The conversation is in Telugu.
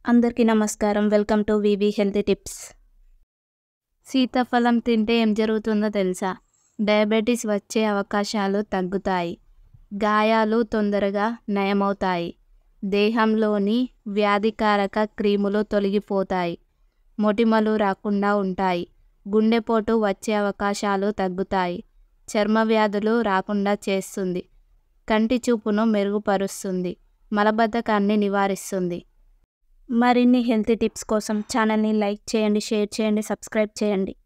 అందరికీ నమస్కారం వెల్కమ్ టు వివి హెల్తీ టిప్స్ సీతాఫలం తింటే ఏం జరుగుతుందో తెలుసా డయాబెటీస్ వచ్చే అవకాశాలు తగ్గుతాయి గాయాలు తొందరగా నయమవుతాయి దేహంలోని వ్యాధికారక క్రిములు తొలగిపోతాయి మొటిమలు రాకుండా ఉంటాయి గుండెపోటు వచ్చే అవకాశాలు తగ్గుతాయి చర్మ వ్యాధులు రాకుండా చేస్తుంది కంటి చూపును మెరుగుపరుస్తుంది మలబద్ధకాన్ని నివారిస్తుంది మరిన్ని హెల్తీ టిప్స్ కోసం ఛానల్ని లైక్ చేయండి షేర్ చేయండి సబ్స్క్రైబ్ చేయండి